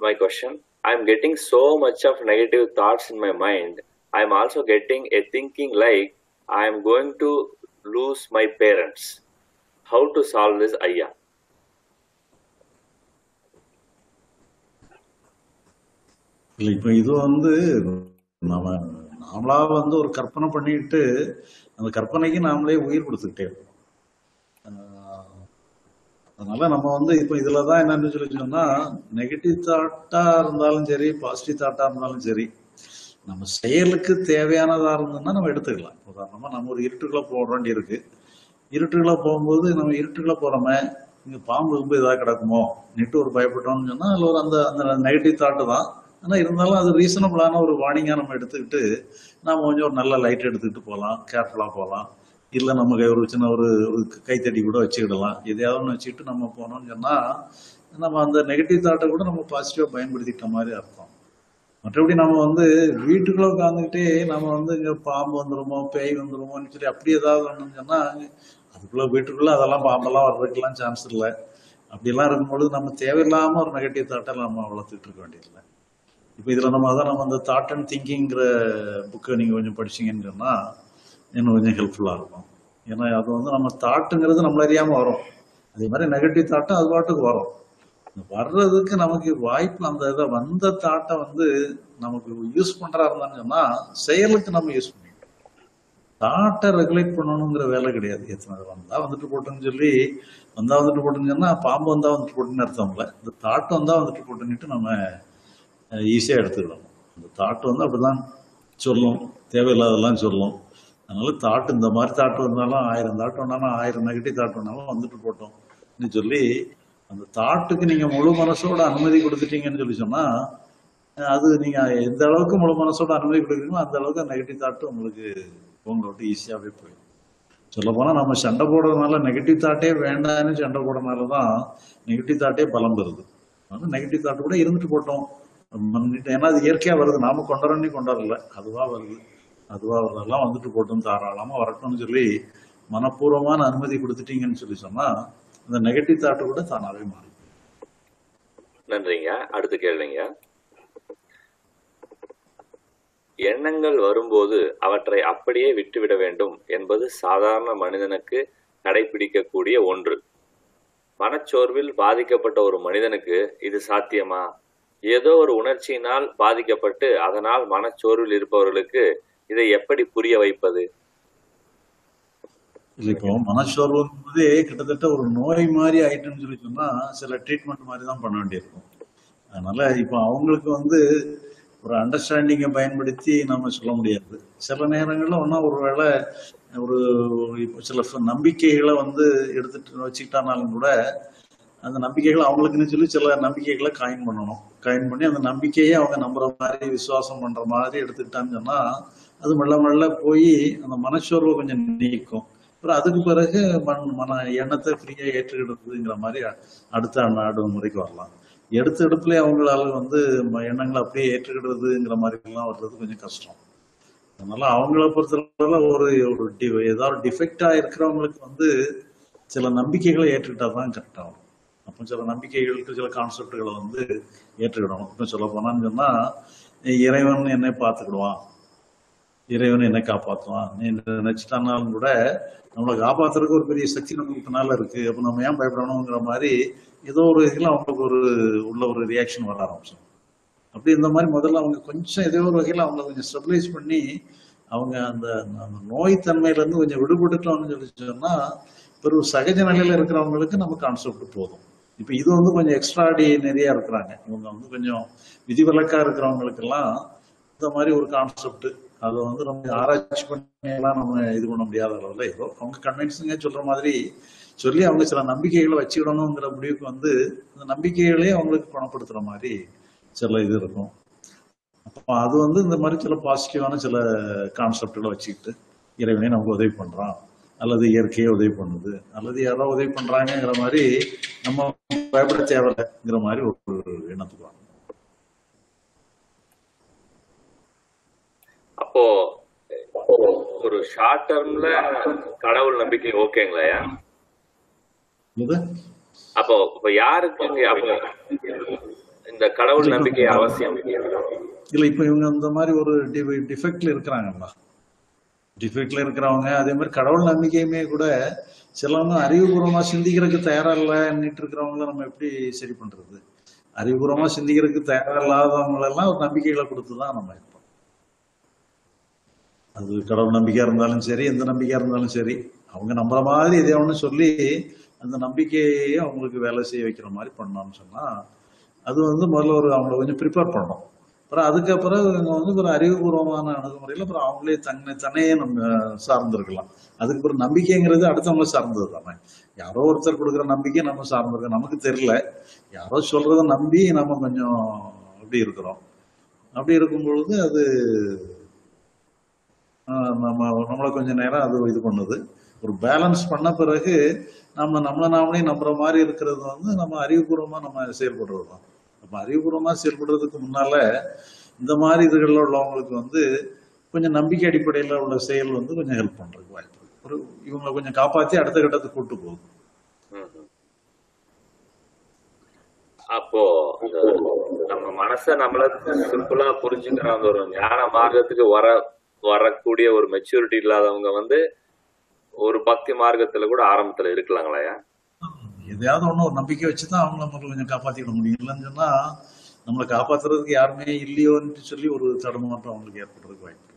my question. I'm getting so much of negative thoughts in my mind. I'm also getting a thinking like I'm going to lose my parents. How to solve this, Aya? இல்லை இப்போ இது வந்து நம்ம நாமளா வந்து ஒரு கற்பனை பண்ணிட்டு அந்த கற்பனைக்கு நாமளே உயிர் கொடுத்துக்கிட்டே இருக்கோம் ஆஹ் அதனால நம்ம வந்து இப்போ இதுல தான் என்னன்னு சொல்லி சொன்னா நெகட்டிவ் தாட்டா இருந்தாலும் சரி பாசிட்டிவ் தாட்டா இருந்தாலும் சரி நம்ம செயலுக்கு தேவையானதா இருந்ததுன்னா நம்ம எடுத்துக்கலாம் உதாரணமா நம்ம ஒரு இருட்டுக்குள்ள போக வேண்டி இருக்கு இருட்டுக்குள்ள போகும்போது நம்ம இருட்டுக்குள்ள போறோமே இங்க பாம்பு ரொம்ப இதாக கிடக்குமோ நிட்டு ஒரு பயப்பட்டோம்னு சொன்னா அதுல ஒரு அந்த அந்த நெகட்டிவ் தாட்டு தான் ஆனா இருந்தாலும் அது ரீசனபிளான ஒரு வார்னிங்கா நம்ம எடுத்துக்கிட்டு நாம கொஞ்சம் ஒரு நல்ல லைட் எடுத்துக்கிட்டு போகலாம் கேர்ஃபுல்லா போகலாம் இல்ல நமக்கு ஒரு சின்ன ஒரு ஒரு கைத்தடி கூட வச்சுக்கிடலாம் எதையாவது ஒன்று வச்சுக்கிட்டு நம்ம போனோம்னு சொன்னா நம்ம அந்த நெகட்டிவ் தாட்டை கூட நம்ம பாசிட்டிவா பயன்படுத்திக்கிட்ட மாதிரி அர்த்தம் மற்றபடி நம்ம வந்து வீட்டுக்குள்ள உட்காந்துக்கிட்டே நம்ம வந்து இங்க பாம்பு வந்துருமோ பேய் வந்துருமோன்னு சொல்லி அப்படி ஏதாவது ஒண்ணுன்னு சொன்னா அதுக்குள்ள வீட்டுக்குள்ள அதெல்லாம் பாம்பெல்லாம் வர்றதுக்கெல்லாம் சான்ஸ் இல்லை அப்படியெல்லாம் இருக்கும்பொழுது நம்ம தேவையில்லாம ஒரு நெகட்டிவ் தாட்டை நம்ம வளர்த்துட்டு இருக்க வேண்டியதில்லை இப்போ இதுல நம்ம அதான் நம்ம அந்த தாட் அண்ட் திங்கிங்கிற புக்கை நீங்க கொஞ்சம் படிச்சீங்கன்னு சொன்னா இன்னும் கொஞ்சம் ஹெல்ப்ஃபுல்லா இருக்கும் ஏன்னா அது வந்து நம்ம தாட்டுங்கிறது நம்மள அறியாம வரும் அதே மாதிரி நெகட்டிவ் தாட்டும் அது பாட்டுக்கு வரும் வர்றதுக்கு நமக்கு வாய்ப்பு அந்த இதை வந்த தாட்டை வந்து நமக்கு யூஸ் பண்றா இருந்தான்னு சொன்னா செயலுக்கு நம்ம யூஸ் பண்ணிக்கணும் தாட்டை ரெகுலேட் பண்ணணுங்கிற வேலை கிடையாது எத்தனை வந்தா வந்துட்டு போட்டுன்னு சொல்லி வந்தா வந்துட்டு போட்டுன்னு சொன்னா பாம்பு வந்தா வந்துட்டு போட்டுன்னு அர்த்தம் இல்லை இந்த தாட்டு வந்தா வந்துட்டு போட்டுன்னுட்டு நம்ம ஈஸியா எடுத்துக்கலாம் அந்த தாட்டு வந்து அப்படிதான் சொல்லும் தேவையில்லாதெல்லாம் சொல்லும் அதனால தாட்டு இந்த மாதிரி தாட்டு வந்தாலும் ஆயிரம் தாட்டு வந்தாலும் ஆயிரம் நெகட்டிவ் தாட்டு வந்தாலும் வந்துட்டு போட்டோம் சொல்லி அந்த தாட்டுக்கு நீங்க முழு மனசோட அனுமதி கொடுத்துட்டீங்கன்னு சொல்லி சொன்னா அது நீங்க எந்த அளவுக்கு முழு மனசோட அனுமதி கொடுக்குறீங்களோ அந்த அளவுக்கு நெகட்டிவ் தாட்டு உங்களுக்கு உங்களை விட்டு ஈஸியாவே போயிடும் சொல்ல போனா நம்ம சண்டை போடுறதுனால நெகட்டிவ் தாட்டே வேண்டாம்னு சண்டை போடுறதுனால தான் நெகட்டிவ் தாட்டே பலம் பெறுது அதனால நெகட்டிவ் தாட் கூட இருந்துட்டு போட்டோம் மன்னிட்டு- ஏன்னா அது இயற்கையா வருது நாம கொண்டாடணும் கொண்டாடல அதுவா வருது அதுவா வரதெல்லாம் வந்துட்டு போட்டும் தாராளமா வரட்டும்னு சொல்லி மனப்பூர்வமான அனுமதி கொடுத்துட்டீங்கன்னு சொல்லி சொன்னா அந்த நெகட்டிவ் தாட்டு கூட தானாவே மாறும் நன்றிங்க அடுத்து கேளுங்க எண்ணங்கள் வரும்போது அவற்றை அப்படியே விட்டுவிட வேண்டும் என்பது சாதாரண மனிதனுக்கு கடைபிடிக்கக்கூடிய ஒன்று மனச்சோர்வில் பாதிக்கப்பட்ட ஒரு மனிதனுக்கு இது சாத்தியமா ஏதோ ஒரு உணர்ச்சியினால் பாதிக்கப்பட்டு அதனால் மனச்சோர்வில் இருப்பவர்களுக்கு இதை எப்படி புரிய வைப்பது இல்ல இப்போ மனச்சோர்வுங்கிறதே கிட்டத்தட்ட ஒரு நோய் மாதிரி ஆயிட்டுன்னு சொல்லி சொன்னா சில ட்ரீட்மெண்ட் மாதிரி தான் பண்ண வேண்டியிருக்கும் அதனால இப்போ அவங்களுக்கு வந்து ஒரு அண்டர்ஸ்டாண்டிங்கை பயன்படுத்தி நம்ம சொல்ல முடியாது சில நேரங்கள்ல ஒன்னா ஒருவேளை ஒரு இப்போ சில ஃப- நம்பிக்கைகளை வந்து எடுத்துட்டு வச்சுக்கிட்டானாலும் கூட அந்த நம்பிக்கைகளை அவங்களுக்குன்னு சொல்லி சில நம்பிக்கைகளை காயின் பண்ணணும் காயின் பண்ணி அந்த நம்பிக்கையை அவங்க நம்புற மாதிரி விசுவாசம் பண்ற மாதிரி எடுத்துக்கிட்டான்னு சொன்னா அது மெல்ல மெல்ல போய் அந்த மனச்சோர்வை கொஞ்சம் நீக்கும் அப்புறம் அதுக்கு பிறகு மன மன எண்ணத்தை ஃப்ரீயா ஏற்றுக்கிடுறதுங்கிற மாதிரி அ- அடுத்த அணுகுமுறைக்கு வரலாம் எடுத்த எடுப்புல அவங்களால வந்து ம- எண்ணங்களை அப்படியே ஏற்றுக்கிடுறதுங்கிற மாதிரி எல்லாம் வர்றது கொஞ்சம் கஷ்டம் அதனால அவங்கள பொறுத்தளவுல ஒரு ஒரு டி- ஏதாவது டிஃபெக்டா இருக்கிறவங்களுக்கு வந்து சில நம்பிக்கைகளை ஏற்றுக்கிட்டா தான் கரெக்டா வரும் அப்போ சில நம்பிக்கைகளுக்கு சில கான்செப்டுகளை வந்து ஏற்றுக்கிடணும் இப்போ சொல்ல போனான்னு சொன்னா இறைவன் என்னை பார்த்துக்கிடுவான் இறைவன் என்னை காப்பாற்றுவான் நீ நினைச்சிட்டானாலும் கூட நம்மளை காப்பாத்துறதுக்கு ஒரு பெரிய சக்தி நமக்கு பின்னால இருக்கு அப்ப நம்ம ஏன் பயப்படணுங்கிற மாதிரி ஏதோ ஒரு இதில் அவங்களுக்கு ஒரு உள்ள ஒரு ரியாக்ஷன் வர ஆரம்பிச்சோம் அப்படி இந்த மாதிரி முதல்ல அவங்க கொஞ்சம் ஏதோ ஒரு வகையில் அவங்கள கொஞ்சம் ஸ்டெபிலைஸ் பண்ணி அவங்க அந்த அந்த நோய் தன்மையில இருந்து கொஞ்சம் விடுபட்டுட்டோம்னு சொல்லி சொன்னா பெரும் சகஜ நிலையில இருக்கிறவங்களுக்கு நம்ம கான்செப்ட் போதும் இப்போ இது வந்து கொஞ்சம் எக்ஸ்ட்ராடினரியா இருக்கிறாங்க இவங்க வந்து கொஞ்சம் விதிவிலக்கா இருக்கிறவங்களுக்கெல்லாம் இந்த மாதிரி ஒரு கான்செப்ட் அதை வந்து நம்ம ஆராய்ச்சி பண்ணி எல்லாம் நம்ம இது பண்ண முடியாத அளவுல ஏதோ அவங்க கன்வின்சிங்கா சொல்ற மாதிரி சொல்லி அவங்க சில நம்பிக்கைகளை வச்சுக்கிடணுங்கிற முடிவுக்கு வந்து அந்த நம்பிக்கைகளே அவங்களுக்கு குணப்படுத்துற மாதிரி சில இது இருக்கும் அப்போ அது வந்து இந்த மாதிரி சில பாசிட்டிவான சில கான்செப்டுகளை வச்சுக்கிட்டு இறைவனே நமக்கு உதவி பண்றான் அல்லது இயற்கையே உதவி பண்ணுது அல்லது யாரோ உதவி பண்றாங்கங்கிற மாதிரி நம்ம பயப்பட தேவையில்லைங்கிற மாதிரி ஒரு எண்ணத்துக்கு வாங்க அப்போ ஒரு ஷார்ட் டேர்ம்ல கடவுள் நம்பிக்கை ஓகேங்களா இது அப்போ இப்ப யாருக்கு அப்போ இந்த கடவுள் இல்ல நம்பிக்கை இப்ப அவசியம் இல்ல இப்ப இவங்க அந்த மாதிரி ஒரு டிஃபெக்ட்ல இருக்கிறாங்கல்ல டிஃபெக்ட்ல இருக்கிறவங்க அதே மாதிரி கடவுள் நம்பிக்கையுமே கூட சிலவங்க அறிவுபூர்வமா சிந்திக்கிறதுக்கு தயாரா இல்லைன்னுட்டு இருக்கிறவங்கள நம்ம எப்படி சரி பண்றது அறிவுபூர்வமா சிந்திக்கிறதுக்கு தயாரா இல்லாதவங்களெல்லாம் ஒரு நம்பிக்கைகளை கொடுத்துதான் நம்ம இருப்போம் அது கடவுள் நம்பிக்கையா இருந்தாலும் சரி எந்த நம்பிக்கையா இருந்தாலும் சரி அவங்க நம்புற மாதிரி எதையோ ஒன்று சொல்லி அந்த நம்பிக்கையே அவங்களுக்கு வேலை செய்ய வைக்கிற மாதிரி பண்ணோம்னு சொன்னா அது வந்து முதல்ல ஒரு அவங்கள கொஞ்சம் ப்ரிப்பேர் பண்ணணும் அப்புறம் அதுக்கப்புறம் இவங்க வந்து ஒரு அறிவுபூர்வமான அணுகுமுறையில் அப்புறம் அவங்களே தன்னை தன்னையே நம்ம சார்ந்திருக்கலாம் அதுக்கு ஒரு நம்பிக்கைங்கிறது அடுத்தவங்கள சார்ந்தது தானே யாரோ ஒருத்தர் கொடுக்குற நம்பிக்கை நம்ம சார்ந்திருக்கோம் நமக்கு தெரியல யாரோ சொல்றத நம்பி நம்ம கொஞ்சம் அப்படி இருக்கிறோம் அப்படி இருக்கும் பொழுது அது ஆஹ், நம்ம நம்மளை கொஞ்சம் நேரம் அது இது பண்ணுது ஒரு பேலன்ஸ் பண்ண பிறகு நம்ம நம்மளை நாமளே நம்புற மாதிரி இருக்கிறது வந்து நம்ம அறிவுபூர்வமா நம்ம செயல்படுறது தான் நம்ம அறிவுபூர்வமா செயல்படுறதுக்கு முன்னால இந்த மாதிரி இதுகளில் உள்ளவங்களுக்கு வந்து கொஞ்சம் நம்பிக்கை அடிப்படையில் உள்ள செயல் வந்து கொஞ்சம் ஹெல்ப் பண்றதுக்கு வாய்ப்பு இருக்கு ஒரு இவங்களை கொஞ்சம் காப்பாத்தி அடுத்த கட்டத்துக்கு கூட்டு போகுது ம்ஹும். அப்போ இந்த நம்ம மனச நம்மள சிம்பிளா புரிஞ்சுக்கிற அந்த ஒரு ஞான மார்க்கத்துக்கு வர வரக்கூடிய ஒரு மெச்சூரிட்டி இல்லாதவங்க வந்து ஒரு பக்தி மார்க்கத்துல கூட ஆரம்பத்துல இருக்கலாங்களா எதையாவது ஒண்ணு ஒரு நம்பிக்கை வச்சுதான் அவங்க நம்மளை கொஞ்சம் காப்பாத்திக்க முடியும் இல்லைன்னு சொன்னா நம்மளை காப்பாத்துறதுக்கு யாருமே இல்லையோன்னு சொல்லி ஒரு தடுமாற்றம் அவங்களுக்கு ஏற்படுறதுக்கு வாய்ப்பு இருக்கு